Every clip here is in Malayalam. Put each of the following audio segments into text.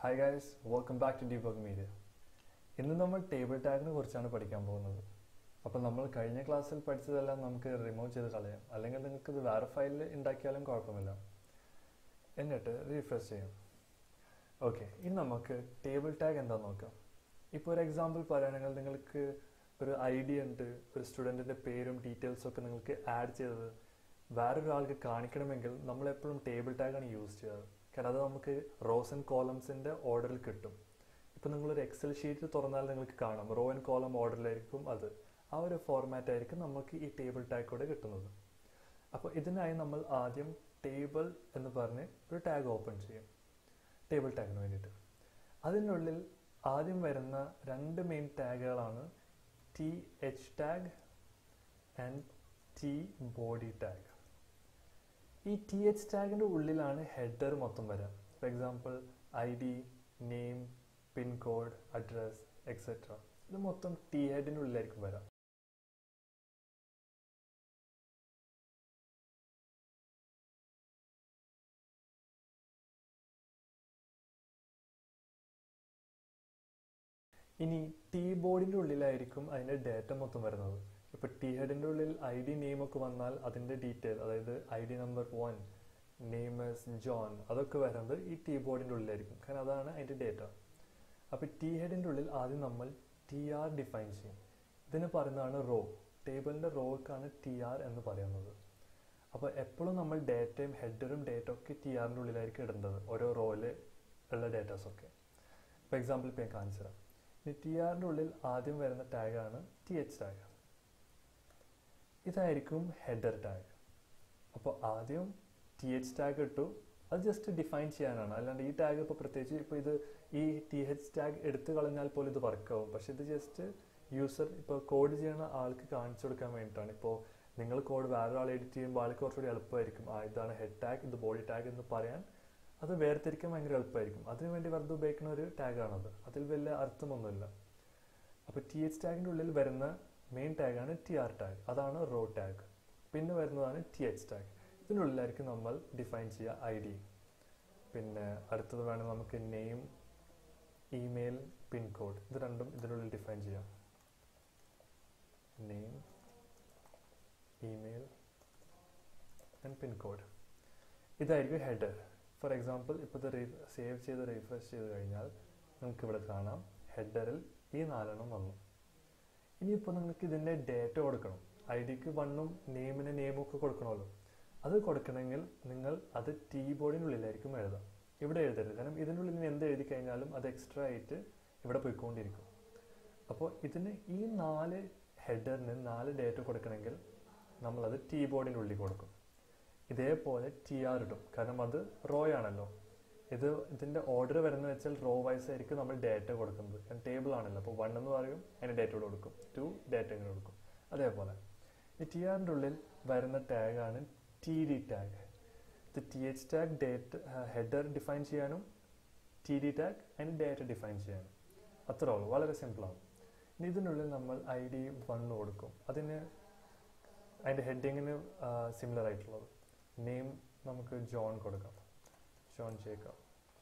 hi guys welcome back to debug media ഇന്ന് നമ്മൾ ടേബിൾ ടാഗിനെ കുറിച്ചാണ് പഠിക്കാൻ പോകുന്നത് അപ്പോൾ നമ്മൾ കഴിഞ്ഞ ക്ലാസ്സിൽ പഠിച്ചതെല്ലാം നമുക്ക് റിമൂവ് ചെയ്ത് കളയാം അല്ലെങ്കിൽ നിങ്ങൾക്ക് ഇത് വേറെ ഫയലിൽ ഉണ്ടാക്കിയാലും കുഴപ്പമില്ല എന്നിട്ട് റീഫ്രഷ് ചെയ്യാം ഓക്കെ ഇനി നമുക്ക് ടേബിൾ ടാഗ് എന്താണെന്ന് നോക്കാം ഇപ്പോൾ ഒരു എക്സാമ്പിൾ പറയുകയാണെങ്കിൽ നിങ്ങൾക്ക് ഒരു ഐ ഡി ഉണ്ട് ഒരു സ്റ്റുഡൻറ്റിൻ്റെ പേരും ഡീറ്റെയിൽസും ഒക്കെ നിങ്ങൾക്ക് ആഡ് ചെയ്തത് വേറൊരാൾക്ക് കാണിക്കണമെങ്കിൽ നമ്മൾ എപ്പോഴും ടേബിൾ ടാഗാണ് യൂസ് ചെയ്യാറ് കാരണം അത് നമുക്ക് റോസ് ആൻഡ് കോളംസിൻ്റെ ഓർഡറിൽ കിട്ടും ഇപ്പോൾ നിങ്ങളൊരു എക്സൽ ഷീറ്റ് തുറന്നാൽ നിങ്ങൾക്ക് കാണാം റോ ആൻഡ് കോളം ഓർഡറിലായിരിക്കും അത് ആ ഒരു ഫോർമാറ്റ് ആയിരിക്കും നമുക്ക് ഈ ടേബിൾ ടാഗ് കൂടെ കിട്ടുന്നത് അപ്പോൾ ഇതിനായി നമ്മൾ ആദ്യം ടേബിൾ എന്ന് പറഞ്ഞ് ഒരു ടാഗ് ഓപ്പൺ ചെയ്യും ടേബിൾ ടാഗിന് വേണ്ടിയിട്ട് അതിനുള്ളിൽ ആദ്യം വരുന്ന രണ്ട് മെയിൻ ടാഗുകളാണ് T H tag and T body tag ഈ ടി എച്ച് ടാഗിൻ്റെ ഉള്ളിലാണ് ഹെഡർ മൊത്തം വരിക for example I D name pincode address etcetera ഇത് മൊത്തം ടി ഹെഡിൻ്റെ ഉള്ളിലായിരിക്കും വരാം ഇനി ടി ബോർഡിൻ്റെ ഉള്ളിലായിരിക്കും അതിൻ്റെ ഡേറ്റ മൊത്തം വരുന്നത് ഇപ്പോൾ ടി ഹെഡിൻ്റെ ഉള്ളിൽ ഐ ഡി നെയിമൊക്കെ വന്നാൽ അതിൻ്റെ ഡീറ്റെയിൽ അതായത് ഐ ഡി നമ്പർ വൺ നെയിമേഴ്സ് ജോൺ അതൊക്കെ വരുന്നത് ഈ ടി ബോർഡിൻ്റെ ഉള്ളിലായിരിക്കും കാരണം അതാണ് അതിൻ്റെ ഡേറ്റ അപ്പോൾ ടി ഹെഡിൻ്റെ ഉള്ളിൽ ആദ്യം നമ്മൾ ടി ആർ ഡിഫൈൻ ചെയ്യും ഇതിന് പറയുന്നതാണ് റോ ടേബിളിൻ്റെ റോക്കാണ് ടി ആർ എന്ന് പറയുന്നത് അപ്പോൾ എപ്പോഴും നമ്മൾ ഡേറ്റയും ഹെഡറും ഡേറ്റ ഒക്കെ ടി ആറിൻ്റെ ഉള്ളിലായിരിക്കും ഇടേണ്ടത് ഓരോ റോയിൽ ഉള്ള ഡേറ്റാസൊക്കെ ഫോർ എക്സാമ്പിൾ ഇപ്പോൾ ഞാൻ കാണിച്ചു തരാം ഇനി ടി ആറിൻ്റെ ഉള്ളിൽ ആദ്യം വരുന്ന ടാഗാണ് ടി എച്ച് ടാഗ് ഇതായിരിക്കും ഹെഡർ ടാഗ് അപ്പോൾ ആദ്യം ടി എച്ച് ടാഗ് ഇട്ടു അത് ജസ്റ്റ് ഡിഫൈൻ ചെയ്യാനാണ് അല്ലാണ്ട് ഈ ടാഗ് ഇപ്പോൾ പ്രത്യേകിച്ച് ഇപ്പോൾ ഇത് ഈ ടി എച്ച് ടാഗ് എടുത്തു കളഞ്ഞാൽ പോലും ഇത് വർക്കാവും പക്ഷെ ഇത് ജസ്റ്റ് യൂസർ ഇപ്പോൾ കോഡ് ചെയ്യുന്ന ആൾക്ക് കാണിച്ചു കൊടുക്കാൻ വേണ്ടിയിട്ടാണ് ഇപ്പോൾ നിങ്ങൾ കോഡ് വേറെ ആൾ എഡിറ്റ് ചെയ്യുമ്പോൾ ആൾക്ക് കുറച്ചുകൂടി എളുപ്പമായിരിക്കും ആ ഇതാണ് ഹെഡ് ടാഗ് ഇത് ബോഡി ടാഗ് എന്ന് പറയാൻ അത് വേർതിരിക്കാൻ ഭയങ്കര എളുപ്പമായിരിക്കും അതിനുവേണ്ടി വെറുതെ ഉപയോഗിക്കുന്ന ഒരു ടാഗാണത് അതിൽ വലിയ അർത്ഥമൊന്നുമില്ല അപ്പോൾ ടി എച്ച് ടാഗിൻ്റെ ഉള്ളിൽ വരുന്ന മെയിൻ ടാഗാണ് ടി ആർ ടാഗ് അതാണ് റോ ടാഗ് പിന്നെ വരുന്നതാണ് ടി എച്ച് ടാഗ് ഇതിനുള്ളിലായിരിക്കും നമ്മൾ ഡിഫൈൻ ചെയ്യുക ഐ ഡി പിന്നെ അടുത്തത് വേണം നമുക്ക് നെയിം ഇമെയിൽ പിൻകോഡ് ഇത് രണ്ടും ഇതിനുള്ളിൽ ഡിഫൈൻ ചെയ്യാം നെയിം ഇമെയിൽ ആൻഡ് പിൻകോഡ് ഇതായിരിക്കും ഹെഡർ ഫോർ എക്സാമ്പിൾ ഇപ്പോൾ ഇത് റീ സേവ് ചെയ്ത് റീഫ്രഷ് ചെയ്ത് കഴിഞ്ഞാൽ നിങ്ങൾക്ക് ഇവിടെ കാണാം ഹെഡറിൽ ഈ നാലെണ്ണം വന്നു ഇനിയിപ്പോൾ നിങ്ങൾക്ക് ഇതിൻ്റെ ഡേറ്റ കൊടുക്കണം ഐ ഡിക്ക് വണ്ണും നെയിമിന് നെയിമും ഒക്കെ കൊടുക്കണമല്ലോ അത് കൊടുക്കണമെങ്കിൽ നിങ്ങൾ അത് ടി ബോർഡിനുള്ളിലായിരിക്കും എഴുതാം ഇവിടെ എഴുതരുത് കാരണം ഇതിനുള്ളിൽ നിന്ന് എന്ത് എഴുതി കഴിഞ്ഞാലും അത് എക്സ്ട്രാ ആയിട്ട് ഇവിടെ പോയിക്കൊണ്ടിരിക്കും അപ്പോൾ ഇതിന് ഈ നാല് ഹെഡറിന് നാല് ഡേറ്റ കൊടുക്കണമെങ്കിൽ നമ്മളത് ടി ബോർഡിൻ്റെ ഉള്ളിൽ കൊടുക്കും ഇതേപോലെ ടി ആർ ഇടും കാരണം അത് റോ ആണല്ലോ ഇത് ഇതിൻ്റെ ഓർഡർ വരുന്ന വെച്ചാൽ റോ വൈസ് ആയിരിക്കും നമ്മൾ ഡേറ്റ കൊടുക്കുന്നത് കാരണം ടേബിൾ ആണല്ലോ അപ്പോൾ വൺ എന്ന് പറയും അതിന് ഡേറ്റ ഇവിടെ കൊടുക്കും ടു ഡേറ്റ ഇങ്ങനെ കൊടുക്കും അതേപോലെ ഈ ടി ആറിൻ്റെ ഉള്ളിൽ വരുന്ന ടാഗാണ് ടി ഡി ടാഗ് ഇത് T H tag date header define ചെയ്യാനും ടി ഡി ടാഗ് അതിന് ഡേറ്റ ഡിഫൈൻ ചെയ്യാനും അത്രേ ഉള്ളൂ വളരെ സിമ്പിളാണ് ഇനി ഇതിനുള്ളിൽ നമ്മൾ ഐ ഡി വണ്ണ് കൊടുക്കും അതിന് അതിൻ്റെ ഹെഡിങ്ങിന് സിമിലർ ആയിട്ടുള്ളത് നെയിം നമുക്ക് ജോൺ കൊടുക്കാം ജോൺ ജേക്കബ്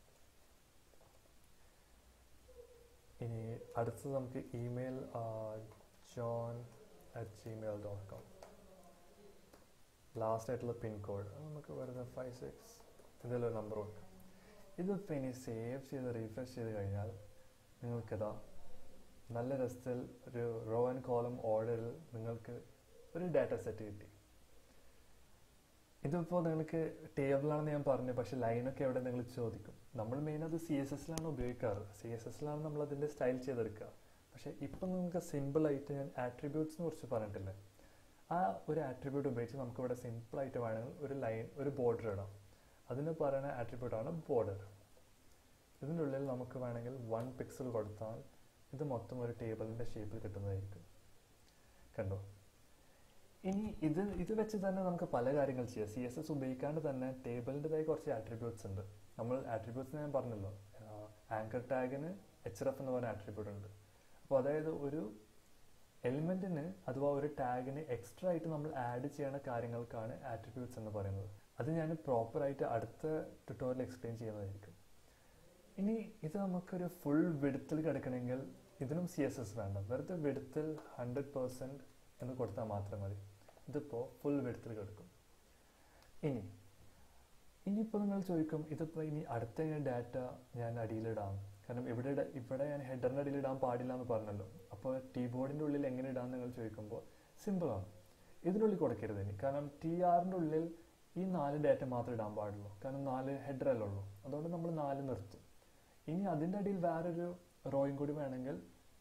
ഇനി അടുത്തത് നമുക്ക് email John at Gmail dot com last ആയിട്ടുള്ള പിൻകോഡ് നമുക്ക് വരുന്ന ഫൈവ് സിക്സ് ഇതിലൊരു നമ്പർ കൊടുക്കാം ഇതിപ്പോൾ ഇനി സേവ് ചെയ്ത് റീഫ്രഷ് ചെയ്ത് കഴിഞ്ഞാൽ നിങ്ങൾക്കിതാ നല്ല രസത്തിൽ ഒരു റോ ആൻഡ് കോളം ഓർഡറിൽ നിങ്ങൾക്ക് ഒരു ഡാറ്റ സെറ്റ് കിട്ടി ഇതിപ്പോൾ നിങ്ങൾക്ക് ടേബിളാണെന്ന് ഞാൻ പറഞ്ഞു പക്ഷെ ലൈനൊക്കെ എവിടെ നിങ്ങൾ ചോദിക്കും നമ്മൾ മെയിൻ അത് സി എസ് എസിലാണ് ഉപയോഗിക്കാറ് സി എസ് എസിലാണ് നമ്മൾ അതിൻ്റെ സ്റ്റൈൽ ചെയ്തെടുക്കുക പക്ഷേ ഇപ്പം നിങ്ങൾക്ക് സിമ്പിളായിട്ട് ഞാൻ ആട്രിബ്യൂട്ട്സിനെ കുറിച്ച് പറഞ്ഞിട്ടില്ലേ ആ ഒരു ആട്രിബ്യൂട്ട് ഉപയോഗിച്ച് നമുക്ക് ഇവിടെ സിമ്പിളായിട്ട് വേണമെങ്കിൽ ഒരു ലൈൻ ഒരു ബോർഡർ ഇടാം അതിന് പറയുന്ന ആട്രിബ്യൂട്ടാണ് ബോർഡർ ഇതിൻ്റെ ഉള്ളിൽ നമുക്ക് വേണമെങ്കിൽ വൺ പിക്സൽ കൊടുത്താൽ ഇത് മൊത്തം ഒരു ടേബിളിൻ്റെ ഷേപ്പിൽ കിട്ടുന്നതായിരിക്കും കണ്ടോ ഇനി ഇത് ഇത് വെച്ച് തന്നെ നമുക്ക് പല കാര്യങ്ങൾ ചെയ്യാം സി എസ് എസ് ഉപയോഗിക്കാണ്ട് തന്നെ ടേബിളിൻ്റെതായി കുറച്ച് ആട്രിബ്യൂട്ട്സ് ഉണ്ട് നമ്മൾ ആട്രിബ്യൂട്ട്സ് ഞാൻ പറഞ്ഞല്ലോ ആങ്കർ ടാഗിന് എച്ച് എഫ് എന്ന് പറയുന്ന ആട്രിബ്യൂട്ട് ഉണ്ട് അപ്പോൾ അതായത് ഒരു എലിമെൻറ്റിന് അഥവാ ഒരു ടാഗിന് എക്സ്ട്രാ ആയിട്ട് നമ്മൾ ആഡ് ചെയ്യണ കാര്യങ്ങൾക്കാണ് ആട്രിബ്യൂട്ട്സ് എന്ന് പറയുന്നത് അത് ഞാൻ പ്രോപ്പറായിട്ട് അടുത്ത ട്യൂട്ടോറിയൽ എക്സ്പ്ലെയിൻ ചെയ്യുന്നതായിരിക്കും ഇനി ഇത് നമുക്കൊരു ഫുൾ വിടുത്തിൽ കിടക്കണമെങ്കിൽ ഇതിനും സി എസ് എസ് വേണ്ട വെറുതെ വിടുത്തിൽ ഹൺഡ്രഡ് പേഴ്സൻറ്റ് എന്ന് കൊടുത്താൽ മാത്രം മതി ഇതിപ്പോൾ ഫുൾ വിടുത്തിൽ കിടക്കും ഇനി ഇനിയിപ്പോൾ നിങ്ങൾ ചോദിക്കും ഇതിപ്പോൾ ഇനി അടുത്ത ഡാറ്റ ഞാൻ അടിയിലിടാം കാരണം ഇവിടെ ഇട- ഇവിടെ ഞാൻ ഹെഡറിൻ്റെ അടിയിലിടാൻ പാടില്ല എന്ന് പറഞ്ഞല്ലോ അപ്പോൾ ടീ ബോർഡിൻ്റെ ഉള്ളിൽ എങ്ങനെ ഇടാം നിങ്ങൾ ചോദിക്കുമ്പോൾ സിമ്പിളാണ് ഇതിനുള്ളിൽ കൊടുക്കരുത് ഇനി കാരണം ടി ആറിൻ്റെ ഉള്ളിൽ ഈ നാല് ഡാറ്റ മാത്രമേ ഇടാൻ പാടുള്ളൂ കാരണം നാല് ഹെഡറല്ലേ ഉള്ളൂ അതുകൊണ്ട് നമ്മൾ നാല് നിർത്തും ഇനി അതിൻ്റെ അടിയിൽ വേറൊരു റോയും കൂടി വേണമെങ്കിൽ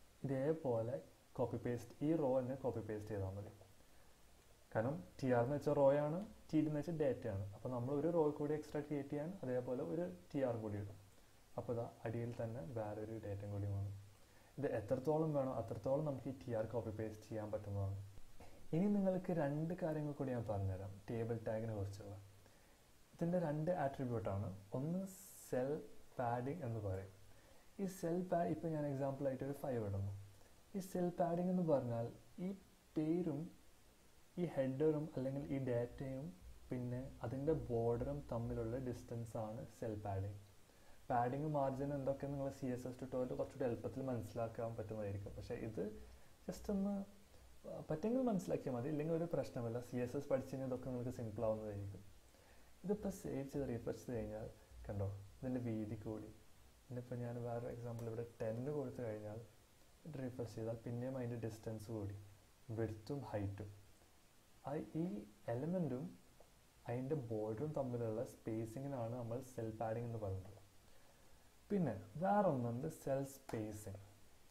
ഇതേപോലെ കോപ്പി പേസ്റ്റ് ഈ റോ തന്നെ കോപ്പി പേസ്റ്റ് ചെയ്താൽ മതി കാരണം ടി ആർ എന്ന് വെച്ചാൽ റോ ആണ് ടി ഡി എന്ന് വെച്ചാൽ ഡേറ്റ ആണ് അപ്പോൾ നമ്മൾ ഒരു റോ കൂടി എക്സ്ട്രാ ക്രിയേറ്റ് ചെയ്യാൻ അതേപോലെ ഒരു ടി ആർ കൂടി ഇടും അപ്പോൾ ഇതാ അടിയിൽ തന്നെ വേറൊരു ഡേറ്റയും കൂടി വേണം ഇത് എത്രത്തോളം വേണോ അത്രത്തോളം നമുക്ക് ഈ ടി ആർ കോപ്പി പേസ്റ്റ് ചെയ്യാൻ പറ്റുന്നതാണ് ഇനി നിങ്ങൾക്ക് രണ്ട് കാര്യങ്ങൾ കൂടി ഞാൻ പറഞ്ഞുതരാം ടേബിൾ ടാഗിനെ കുറിച്ചുള്ള ഇതിൻ്റെ രണ്ട് ആട്രിബ്യൂട്ടാണ് ഒന്ന് സെൽ പാഡിംഗ് എന്ന് പറയും ഈ സെൽ പാഡ് ഇപ്പോൾ ഞാൻ എക്സാമ്പിളായിട്ട് ഒരു ഫൈവ് ഇടുന്നു ഈ സെൽ പാഡിംഗ് എന്ന് പറഞ്ഞാൽ ഈ പേരും ഈ ഹെഡറും അല്ലെങ്കിൽ ഈ ഡാറ്റയും പിന്നെ അതിൻ്റെ ബോർഡറും തമ്മിലുള്ള ഡിസ്റ്റൻസ് ആണ് സെൽ പാഡിംഗ് പാഡിങ് മാർജിൻ എന്തൊക്കെ നിങ്ങൾ സി എസ് എസ് ട്യൂട്ടോറിയൽ കുറച്ചുകൂടി എളുപ്പത്തിൽ മനസ്സിലാക്കാൻ പറ്റുന്നതായിരിക്കും പക്ഷേ ഇത് ജസ്റ്റ് ഒന്ന് ആ, പറ്റുമെങ്കിൽ മനസ്സിലാക്കിയാൽ മതി ഇല്ലെങ്കിൽ ഒരു പ്രശ്നമില്ല സി എസ് എസ് പഠിച്ചു കഴിഞ്ഞാൽ ഇതൊക്കെ നിങ്ങൾക്ക് സിമ്പിൾ ആവുന്നതായിരിക്കും ഇതിപ്പോൾ സേവ് ചെയ്ത് റീഫ്രഷ് ചെയ്ത് കഴിഞ്ഞാൽ കണ്ടോ ഇതിൻ്റെ വീതി കൂടി ഇന്നിപ്പോൾ ഞാൻ വേറെ എക്സാമ്പിൾ ഇവിടെ ടെന്ന് കൊടുത്തു കഴിഞ്ഞാൽ ഇത് റീഫ്രഷ് ചെയ്താൽ പിന്നെയും അതിൻ്റെ ഡിസ്റ്റൻസ് കൂടി വിഡ്ത്തും ഹൈറ്റും ആ ഈ എലമെൻറ്റും അതിൻ്റെ ബോർഡറും തമ്മിലുള്ള സ്പേസിങ്ങിനാണ് നമ്മൾ സെൽ പാഡിംഗ് എന്ന് പറയുന്നത് പിന്നെ വേറെ ഒന്നുണ്ട് സെൽ സ്പേസിങ്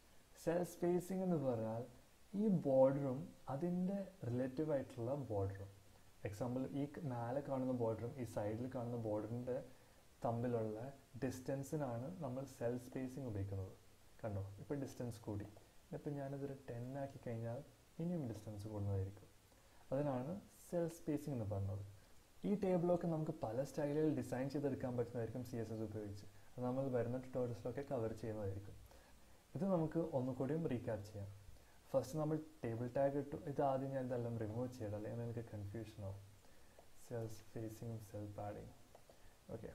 സെൽ സ്പേസിംഗ് എന്ന് പറഞ്ഞാൽ ഈ ബോർഡറും അതിൻ്റെ റിലേറ്റീവ് ആയിട്ടുള്ള ബോർഡറും എക്സാമ്പിൾ ഈ ക- മേലെ കാണുന്ന ബോർഡറും ഈ സൈഡിൽ കാണുന്ന ബോർഡറിൻ്റെ തമ്മിലുള്ള ഡിസ്റ്റൻസിനാണ് നമ്മൾ സെൽ സ്പേസിങ് ഉപയോഗിക്കുന്നത് കണ്ടോ ഇപ്പോൾ ഡിസ്റ്റൻസ് കൂടി ഇപ്പം ഞാനിതൊരു ടെൻ ആക്കി കഴിഞ്ഞാൽ ഇനിയും ഡിസ്റ്റൻസ് കൂടുന്നതായിരിക്കും അതിനാണ് സെൽ സ്പേസിംഗ് എന്ന് പറഞ്ഞത് ഈ ടേബിളൊക്കെ നമുക്ക് പല സ്റ്റൈലിൽ ഡിസൈൻ ചെയ്തെടുക്കാൻ പറ്റുന്നതായിരിക്കും സി എസ് എസ് ഉപയോഗിച്ച് അത് നമ്മൾ വരുന്ന ട്യൂട്ടോറിയൽസിലൊക്കെ കവർ ചെയ്യുന്നതായിരിക്കും ഇത് നമുക്ക് ഒന്നുകൂടിയും റീക്യാപ്പ് ചെയ്യാം ഫസ്റ്റ് നമ്മൾ ടേബിൾ ടാഗ് ഇട്ടു ഇത് ആദ്യം ഞാൻ ഇതെല്ലാം റിമൂവ് ചെയ്യണം അല്ലെങ്കിൽ നിങ്ങൾക്ക് കൺഫ്യൂഷൻ ആവും സെൽ സ്പേസിങ്ങും സെൽ പാഡിങ് ഓക്കെ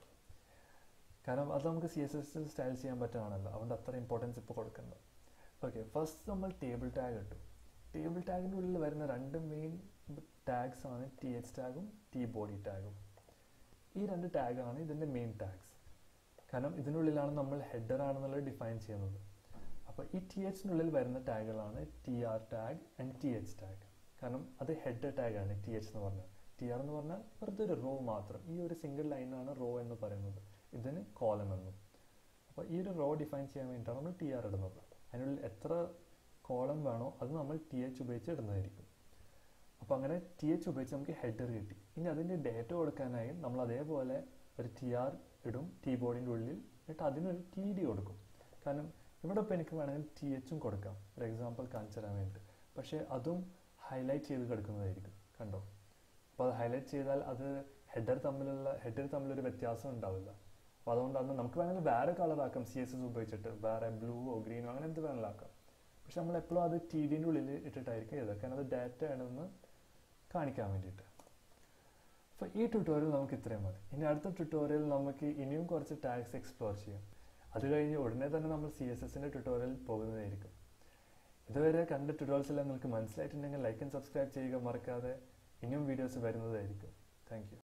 കാരണം അത് നമുക്ക് സി എസ് എസ് സ്റ്റൈൽ ചെയ്യാൻ പറ്റുന്നതാണല്ലോ അതുകൊണ്ട് അത്ര ഇമ്പോർട്ടൻസ് ഇപ്പോൾ കൊടുക്കുന്നത് ഓക്കെ ഫസ്റ്റ് നമ്മൾ ടേബിൾ ടാഗ് ഇട്ടു ടേബിൾ ടാഗിൻ്റെ ഉള്ളിൽ വരുന്ന രണ്ട് മെയിൻ ടാഗ്സ് ആണ് ടി എച്ച് ടാഗും ടി ബോഡി ടാഗും ഈ രണ്ട് ടാഗാണ് ഇതിൻ്റെ മെയിൻ ടാഗ്സ് കാരണം ഇതിനുള്ളിലാണ് നമ്മൾ ഹെഡർ ആണെന്നുള്ളത് ഡിഫൈൻ ചെയ്യുന്നത് അപ്പോൾ ഈ ടി എച്ചിനുള്ളിൽ വരുന്ന ടാഗുകളാണ് T R tag and T H tag കാരണം അത് ഹെഡർ ടാഗാണ് ടി എച്ച് എന്ന് പറഞ്ഞാൽ ടി ആർ എന്ന് പറഞ്ഞാൽ വെറുതെ ഒരു റോ മാത്രം ഈ ഒരു സിംഗിൾ ലൈനാണ് റോ എന്ന് പറയുന്നത് ഇതിന് കോലം എന്നും അപ്പോൾ ഈ ഒരു റോ ഡിഫൈൻ ചെയ്യാൻ വേണ്ടിയിട്ടാണ് നമ്മൾ ടി ആർ ഇടുന്നത് അതിനുള്ളിൽ എത്ര കോളം വേണോ അത് നമ്മൾ ടി എച്ച് ഉപയോഗിച്ച് ഇടുന്നതായിരിക്കും അപ്പോൾ അങ്ങനെ ടി എച്ച് ഉപയോഗിച്ച് നമുക്ക് ഹെഡർ കിട്ടി ഇനി അതിൻ്റെ ഡേറ്റ കൊടുക്കാനായി നമ്മൾ അതേപോലെ ഒരു ടി ആർ ഇടും ടി ബോർഡിൻ്റെ ഉള്ളിൽ എന്നിട്ട് അതിനൊരു ടി ഡി കൊടുക്കും കാരണം ഇവിടെ ഇപ്പോൾ എനിക്ക് വേണമെങ്കിൽ ടി എച്ചും കൊടുക്കാം ഒരു എക്സാമ്പിൾ കാണിച്ചു തരാൻ വേണ്ടി പക്ഷേ അതും ഹൈലൈറ്റ് ചെയ്ത് കിടക്കുന്നതായിരിക്കും കണ്ടോ അപ്പോൾ അത് ഹൈലൈറ്റ് ചെയ്താൽ അത് ഹെഡർ തമ്മിലുള്ള ഹെഡർ തമ്മിലൊരു വ്യത്യാസം ഉണ്ടാവില്ല അപ്പോൾ അതുകൊണ്ടാണ് നമുക്ക് വേണമെങ്കിൽ വേറെ കളർ ആക്കാം സി എസ് എസ് ഉപയോഗിച്ചിട്ട് വേറെ ബ്ലൂവോ ഗ്രീനോ അങ്ങനെ എന്ത് വേണമെങ്കിലും ആക്കാം പക്ഷെ നമ്മൾ എപ്പോഴും അത് ടി ഡിൻ്റെ ഉള്ളിൽ ഇട്ടിട്ടായിരിക്കും എഴുതുക കാരണം അത് ഡാറ്റ ആണെന്ന് കാണിക്കാൻ വേണ്ടിയിട്ട് അപ്പോൾ ഈ ട്യൂട്ടോറിയൽ നമുക്ക് ഇത്രയും മതി ഇനി അടുത്ത ട്യൂട്ടോറിയൽ നമുക്ക് ഇനിയും കുറച്ച് ടാഗ്സ് എക്സ്പ്ലോർ ചെയ്യാം അത് കഴിഞ്ഞ് ഉടനെ തന്നെ നമ്മൾ സി എസ് എസിൻ്റെ ട്യൂട്ടോറിയൽ പോകുന്നതായിരിക്കും ഇതുവരെ കണ്ട ട്യൂട്ടോറിയൽസ് എല്ലാം നിങ്ങൾക്ക് മനസ്സിലായിട്ടുണ്ടെങ്കിൽ ലൈക്ക് ആൻഡ് സബ്സ്ക്രൈബ് ചെയ്യുക മറക്കാതെ ഇനിയും വീഡിയോസ് വരുന്നതായിരിക്കും താങ്ക് യു